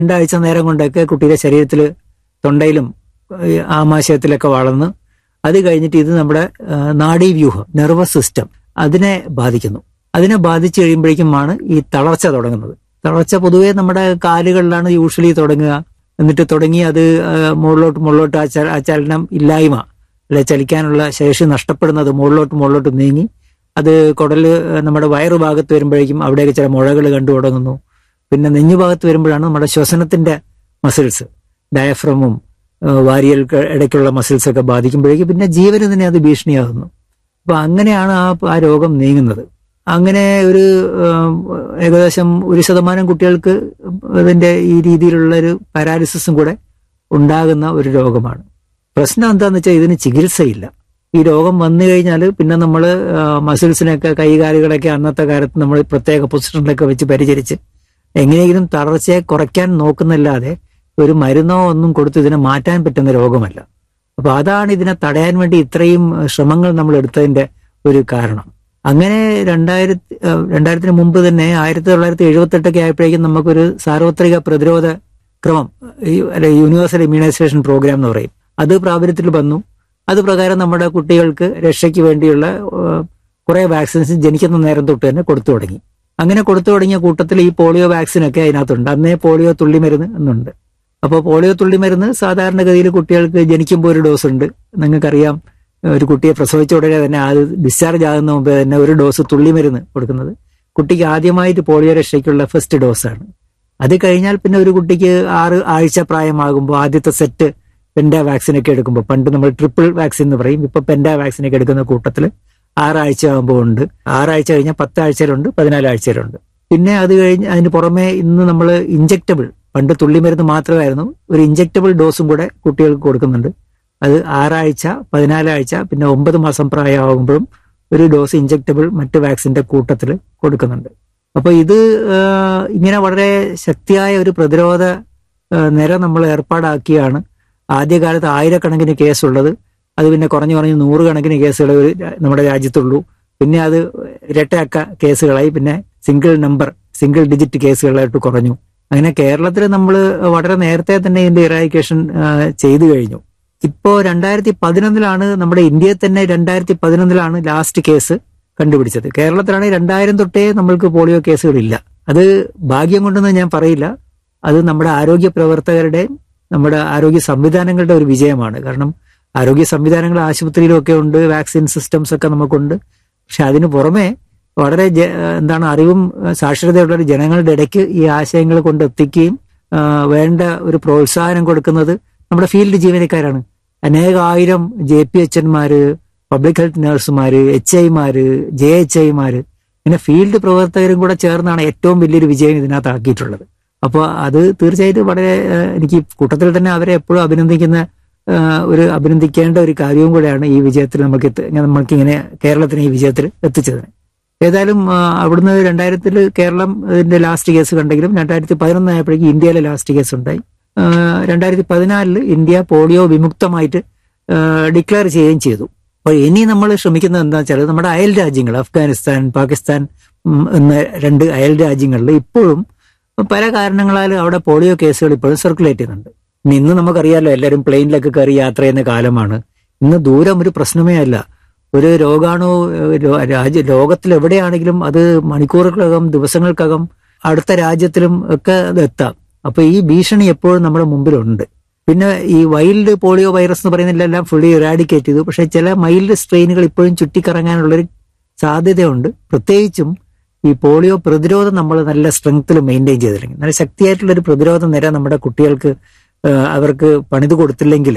രണ്ടാഴ്ച നേരം കൊണ്ടൊക്കെ കുട്ടിയുടെ ശരീരത്തിൽ തൊണ്ടയിലും ഈ ആമാശയത്തിലൊക്കെ വളർന്ന് അത് കഴിഞ്ഞിട്ട് ഇത് നമ്മുടെ ആ, നാഡീവ്യൂഹം നെർവസ് സിസ്റ്റം അതിനെ ബാധിക്കുന്നു അതിനെ ബാധിച്ചു കഴിയുമ്പോഴേക്കുമാണ് ഈ തളർച്ച തുടങ്ങുന്നത് തളർച്ച പൊതുവേ നമ്മുടെ കാലുകളിലാണ് യൂഷ്വലി തുടങ്ങുക എന്നിട്ട് തുടങ്ങി അത് ആ, മുകളിലോട്ട് മുകളിലോട്ട് ആ ച- ആ ചലനം ഇല്ലായ്മ അല്ലെ ചലിക്കാനുള്ള ശേഷി നഷ്ടപ്പെടുന്നത് മുകളിലോട്ട് മുകളിലോട്ട് നീങ്ങി അത് കുടല് നമ്മുടെ വയറു ഭാഗത്ത് വരുമ്പോഴേക്കും അവിടെയൊക്കെ ചില മുഴകൾ കണ്ടു തുടങ്ങുന്നു പിന്നെ നെഞ്ഞു ഭാഗത്ത് വരുമ്പോഴാണ് നമ്മുടെ ശ്വസനത്തിന്റെ മസിൽസ് ഡയഫ്രമും വാരിയൽക്ക് ഇടയ്ക്കുള്ള മസിൽസ് ഒക്കെ ബാധിക്കുമ്പോഴേക്കും പിന്നെ ജീവന് തന്നെ അത് ഭീഷണിയാകുന്നു അപ്പൊ അങ്ങനെയാണ് ആ ആ രോഗം നീങ്ങുന്നത് അങ്ങനെ ഒരു ഏഹ്, ഏകദേശം ഒരു ശതമാനം കുട്ടികൾക്ക് ഇതിന്റെ ഈ രീതിയിലുള്ള ഒരു പാരാലിസിസും കൂടെ ഉണ്ടാകുന്ന ഒരു രോഗമാണ് പ്രശ്നം എന്താന്ന് വെച്ചാൽ ഇതിന് ചികിത്സയില്ല ഈ രോഗം വന്നു കഴിഞ്ഞാൽ പിന്നെ നമ്മൾ മസിൽസിനൊക്കെ കൈകാലുകളൊക്കെ അന്നത്തെ കാലത്ത് നമ്മൾ പ്രത്യേക പൊസിഷനിലൊക്കെ വെച്ച് പരിചരിച്ച് എങ്ങനെയെങ്കിലും തളർച്ചയെ കുറയ്ക്കാൻ നോക്കുന്നല്ലാതെ ഒരു മരുന്നോ ഒന്നും കൊടുത്ത് ഇതിനെ മാറ്റാൻ പറ്റുന്ന രോഗമല്ല അപ്പൊ അതാണ് ഇതിനെ തടയാൻ വേണ്ടി ഇത്രയും ഏഹ്, ശ്രമങ്ങൾ നമ്മൾ എടുത്തതിന്റെ ഒരു കാരണം അങ്ങനെ രണ്ടായിരത്തി ഏഹ്, രണ്ടായിരത്തിന് മുമ്പ് തന്നെ ആയിരത്തി തൊള്ളായിരത്തി എഴുപത്തി എട്ടൊക്കെ ആയപ്പോഴേക്കും നമുക്കൊരു സാർവത്രിക പ്രതിരോധ ക്രമം ഈ അല്ലെ യൂണിവേഴ്സൽ ഇമ്മ്യൂണൈസേഷൻ പ്രോഗ്രാം എന്ന് പറയും അത് പ്രാബല്യത്തിൽ വന്നു അത് പ്രകാരം നമ്മുടെ കുട്ടികൾക്ക് രക്ഷയ്ക്ക് വേണ്ടിയുള്ള ഏഹ്, കുറെ വാക്സിൻസ് ജനിക്കുന്ന നേരം തൊട്ട് തന്നെ കൊടുത്തു തുടങ്ങി അങ്ങനെ കൊടുത്തു തുടങ്ങിയ കൂട്ടത്തിൽ ഈ പോളിയോ വാക്സിൻ ഒക്കെ അതിനകത്തുണ്ട് അന്നേ പോളിയോ തുള്ളിമരുന്ന് എന്നുണ്ട് അപ്പോൾ പോളിയോ തുള്ളിമരുന്ന് സാധാരണഗതിയിൽ കുട്ടികൾക്ക് ജനിക്കുമ്പോൾ ഒരു ഡോസ് ഉണ്ട് നിങ്ങൾക്കറിയാം ഒരു കുട്ടിയെ പ്രസവിച്ച ഉടനെ തന്നെ അത് ഡിസ്ചാർജ് ആകുന്ന മുമ്പേ തന്നെ ഒരു ഡോസ് തുള്ളിമരുന്ന് കൊടുക്കുന്നത് കുട്ടിക്ക് ആദ്യമായിട്ട് പോളിയോ രക്ഷയ്ക്കുള്ള ഫസ്റ്റ് ഡോസാണ് അത് കഴിഞ്ഞാൽ പിന്നെ ഒരു കുട്ടിക്ക് ആറ് ആഴ്ച പ്രായമാകുമ്പോൾ ആദ്യത്തെ സെറ്റ് പെൻഡ വാക്സിൻ ഒക്കെ എടുക്കുമ്പോൾ പണ്ട് നമ്മൾ ട്രിപ്പിൾ വാക്സിൻ എന്ന് പറയും ഇപ്പൊ പെൻഡ വാക്സിൻ ഒക്കെ എടുക്കുന്ന കൂട്ടത്തിൽ ആറാഴ്ച ആകുമ്പോൾ ഉണ്ട് ആറാഴ്ച കഴിഞ്ഞാൽ പത്താഴ്ചയിലുണ്ട് പതിനാലാഴ്ചയിലുണ്ട് പിന്നെ അത് കഴിഞ്ഞ് അതിന് പുറമെ ഇന്ന് നമ്മൾ ഇഞ്ചക്റ്റബിൾ പണ്ട് തുള്ളിമരുന്ന് മാത്രമായിരുന്നു ഒരു ഇഞ്ചക്റ്റബിൾ ഡോസും കൂടെ കുട്ടികൾക്ക് കൊടുക്കുന്നുണ്ട് അത് ആറാഴ്ച പതിനാലാഴ്ച പിന്നെ ഒമ്പത് മാസം പ്രായമാകുമ്പോഴും ഒരു ഡോസ് ഇഞ്ചക്റ്റബിൾ മറ്റ് വാക്സിന്റെ കൂട്ടത്തിൽ കൊടുക്കുന്നുണ്ട് അപ്പൊ ഇത് ആ, ഇങ്ങനെ വളരെ ശക്തിയായ ഒരു പ്രതിരോധ ആ, നിര നമ്മൾ ഏർപ്പാടാക്കിയാണ് ആദ്യകാലത്ത് ആയിരക്കണക്കിന് കേസുള്ളത് അത് പിന്നെ കുറഞ്ഞു കുറഞ്ഞ് നൂറുകണക്കിന് കേസുകൾ ഒരു രാ- നമ്മുടെ രാജ്യത്തുള്ളൂ പിന്നെ അത് ഇരട്ടയാക്ക കേസുകളായി പിന്നെ സിംഗിൾ നമ്പർ സിംഗിൾ ഡിജിറ്റ് കേസുകളായിട്ട് കുറഞ്ഞു അങ്ങനെ കേരളത്തിൽ നമ്മൾ വളരെ നേരത്തെ തന്നെ ഇതിന്റെ ഇറായിക്കേഷൻ ചെയ്തു കഴിഞ്ഞു ഇപ്പോ രണ്ടായിരത്തി പതിനൊന്നിലാണ് നമ്മുടെ ഇന്ത്യയിൽ തന്നെ രണ്ടായിരത്തി പതിനൊന്നിലാണ് ലാസ്റ്റ് കേസ് കണ്ടുപിടിച്ചത് കേരളത്തിലാണ് രണ്ടായിരം തൊട്ടേ നമ്മൾക്ക് പോളിയോ കേസുകളില്ല അത് ഭാഗ്യം കൊണ്ടെന്ന് ഞാൻ പറയില്ല അത് നമ്മുടെ ആരോഗ്യ പ്രവർത്തകരുടെയും നമ്മുടെ ആരോഗ്യ സംവിധാനങ്ങളുടെ ഒരു വിജയമാണ് കാരണം ആരോഗ്യ സംവിധാനങ്ങൾ ആശുപത്രിയിലും ഒക്കെ ഉണ്ട് വാക്സിൻ സിസ്റ്റംസ് ഒക്കെ നമുക്കുണ്ട് പക്ഷെ അതിന് പുറമെ വളരെ ജ- എന്താണ് അറിവും ഏഹ്, സാക്ഷരതയുള്ള ഒരു ജനങ്ങളുടെ ഇടയ്ക്ക് ഈ ആശയങ്ങൾ കൊണ്ട് എത്തിക്കുകയും ആ, വേണ്ട ഒരു പ്രോത്സാഹനം കൊടുക്കുന്നത് നമ്മുടെ ഫീൽഡ് ജീവനക്കാരാണ് അനേകായിരം ജെ പി എച്ച് എന്മാര് പബ്ലിക് ഹെൽത്ത് നഴ്സുമാര് എച്ച് ഐമാര് ജെ എച്ച് ഐമാര് ഇങ്ങനെ ഫീൽഡ് പ്രവർത്തകരും കൂടെ ചേർന്നാണ് ഏറ്റവും വലിയൊരു വിജയം ഇതിനകത്ത് ആക്കിയിട്ടുള്ളത് അപ്പോൾ അത് തീർച്ചയായിട്ടും വളരെ ഏഹ്, എനിക്ക് കൂട്ടത്തിൽ തന്നെ അവരെ എപ്പോഴും അഭിനന്ദിക്കുന്ന ഏഹ്, ഒരു അഭിനന്ദിക്കേണ്ട ഒരു കാര്യവും കൂടെയാണ് ഈ വിജയത്തിൽ നമുക്ക് എത്തി- നമ്മൾക്ക് ഇങ്ങനെ കേരളത്തിന് ഈ വിജയത്തിൽ എത്തിച്ചതിന് ഏതായാലും ആ, അവിടുന്ന് രണ്ടായിരത്തിൽ കേരളം ഇതിന്റെ ലാസ്റ്റ് കേസ് കണ്ടെങ്കിലും രണ്ടായിരത്തി പതിനൊന്ന് ആയപ്പോഴേക്കും ഇന്ത്യയിലെ ലാസ്റ്റ് കേസ് ഉണ്ടായി ആ, രണ്ടായിരത്തി പതിനാലില് ഇന്ത്യ പോളിയോ വിമുക്തമായിട്ട് ഡിക്ലെയർ ചെയ്യുകയും ചെയ്തു അപ്പോൾ ഇനി നമ്മൾ ശ്രമിക്കുന്നത് എന്താ വെച്ചാൽ നമ്മുടെ അയൽ രാജ്യങ്ങൾ അഫ്ഗാനിസ്ഥാൻ പാകിസ്ഥാൻ ഉം, എന്ന രണ്ട് അയൽ രാജ്യങ്ങളിൽ ഇപ്പോഴും പല കാരണങ്ങളാൽ അവിടെ പോളിയോ കേസുകൾ ഇപ്പോഴും സർക്കുലേറ്റ് ചെയ്യുന്നുണ്ട് ഇനി ഇന്ന് നമുക്കറിയാലോ എല്ലാവരും പ്ലെയിനിലൊക്കെ കയറി യാത്ര ചെയ്യുന്ന കാലമാണ് ഇന്ന് ദൂരം ഒരു പ്രശ്നമേ അല്ല ഒരു രോഗാണു ഏഹ്, രോ- രാജ്യ ലോകത്തിൽ എവിടെയാണെങ്കിലും അത് മണിക്കൂറുകൾക്കകം ദിവസങ്ങൾക്കകം അടുത്ത രാജ്യത്തിലും ഒക്കെ അത് എത്താം അപ്പൊ ഈ ഭീഷണി എപ്പോഴും നമ്മുടെ മുമ്പിലുണ്ട് പിന്നെ ഈ വൈൽഡ് പോളിയോ വൈറസ് എന്ന് പറയുന്നതിലെല്ലാം ഫുള്ളി ഇറാഡിക്കേറ്റ് ചെയ്തു പക്ഷെ ചില മൈൽഡ് സ്ട്രെയിനുകൾ ഇപ്പോഴും ചുറ്റിക്കറങ്ങാനുള്ളൊരു സാധ്യതയുണ്ട് പ്രത്യേകിച്ചും ഈ പോളിയോ പ്രതിരോധം നമ്മൾ നല്ല സ്ട്രെങ്ത്തിൽ മെയിൻറ്റെയിൻ ചെയ്തില്ലെങ്കിൽ നല്ല ശക്തിയായിട്ടുള്ള ഒരു പ്രതിരോധ നിര നമ്മുടെ കുട്ടികൾക്ക് ഏഹ്, അവർക്ക് പണിത് കൊടുത്തില്ലെങ്കിൽ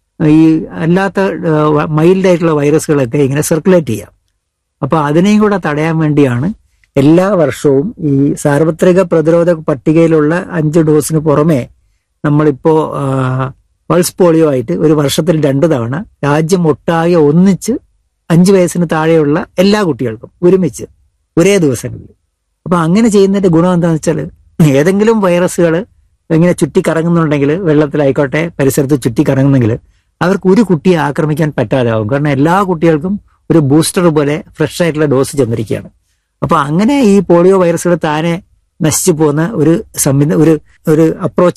ഈ അല്ലാത്ത മൈൽഡ് ആയിട്ടുള്ള വൈറസുകളൊക്കെ ഇങ്ങനെ സർക്കുലേറ്റ് ചെയ്യാം അപ്പൊ അതിനെയും കൂടെ തടയാൻ വേണ്ടിയാണ് എല്ലാ വർഷവും ഈ സാർവത്രിക പ്രതിരോധ പട്ടികയിലുള്ള അഞ്ച് ഡോസിന് പുറമെ നമ്മളിപ്പോ ആ, പൾസ് പോളിയോ ആയിട്ട് ഒരു വർഷത്തിൽ രണ്ടു തവണ രാജ്യം ഒട്ടാകെ ഒന്നിച്ച് അഞ്ച് വയസ്സിന് താഴെയുള്ള എല്ലാ കുട്ടികൾക്കും ഒരുമിച്ച് ഒരേ ദിവസങ്ങളിൽ അപ്പൊ അങ്ങനെ ചെയ്യുന്നതിന്റെ ഗുണം എന്താണെന്ന് വെച്ചാൽ ഏതെങ്കിലും വൈറസുകൾ ഇങ്ങനെ ചുറ്റിക്കറങ്ങുന്നുണ്ടെങ്കിൽ വെള്ളത്തിലായിക്കോട്ടെ പരിസരത്ത് ചുറ്റിക്കറങ്ങുന്നെങ്കിൽ അവർക്ക് ഒരു കുട്ടിയെ ആക്രമിക്കാൻ പറ്റാതാവും കാരണം എല്ലാ കുട്ടികൾക്കും ഒരു ബൂസ്റ്റർ പോലെ ഫ്രഷ് ആയിട്ടുള്ള ഡോസ് ചെന്നിരിക്കുകയാണ് അപ്പൊ അങ്ങനെ ഈ പോളിയോ വൈറസുകൾ താനെ നശിച്ചു പോകുന്ന ഒരു സംവിധ ഒരു ഒരു അപ്രോച്ച്